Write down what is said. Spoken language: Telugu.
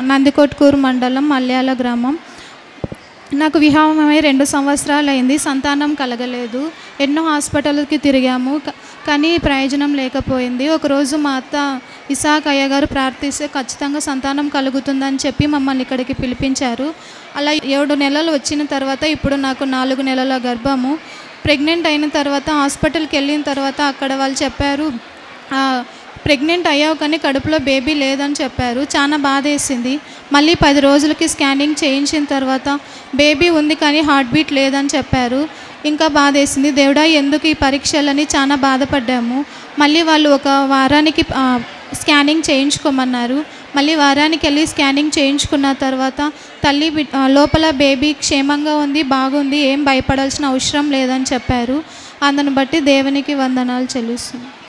నందికొట్కూరు మండలం మల్యాల గ్రామం నాకు వివాహమై రెండు సంవత్సరాలు అయింది సంతానం కలగలేదు ఎన్నో హాస్పిటల్కి తిరిగాము క- కానీ ప్రయోజనం లేకపోయింది ఒకరోజు మా అత్త ఇసాక్ అయ్య గారు ప్రార్థిస్తే ఖచ్చితంగా సంతానం కలుగుతుందని చెప్పి మమ్మల్ని ఇక్కడికి పిలిపించారు అలా ఏడు నెలలు వచ్చిన తర్వాత ఇప్పుడు నాకు నాలుగు నెలల గర్భము ప్రెగ్నెంట్ అయిన తర్వాత హాస్పిటల్కి వెళ్ళిన తర్వాత అక్కడ వాళ్ళు చెప్పారు "ఆ, ప్రెగ్నెంట్ అయ్యావు కానీ కడుపులో బేబీ లేదని చెప్పారు చాలా బాధ వేసింది మళ్ళీ పది రోజులకి స్కానింగ్ చేయించిన తర్వాత బేబీ ఉంది కానీ హార్ట్ బీట్ లేదని చెప్పారు ఇంకా బాధ వేసింది దేవుడా ఎందుకు ఈ పరీక్షలని చాలా బాధపడ్డాము మళ్ళీ వాళ్ళు ఒక వారానికి ఆ, స్కానింగ్ చేయించుకోమన్నారు మళ్ళీ వారానికి వెళ్ళి స్కానింగ్ చేయించుకున్న తర్వాత తల్లి బిడ్- ఆ, లోపల బేబీ క్షేమంగా ఉంది బాగుంది ఏం భయపడాల్సిన అవసరం లేదని చెప్పారు అందును బట్టి దేవునికి వందనాలు చెల్లిస్తున్నాను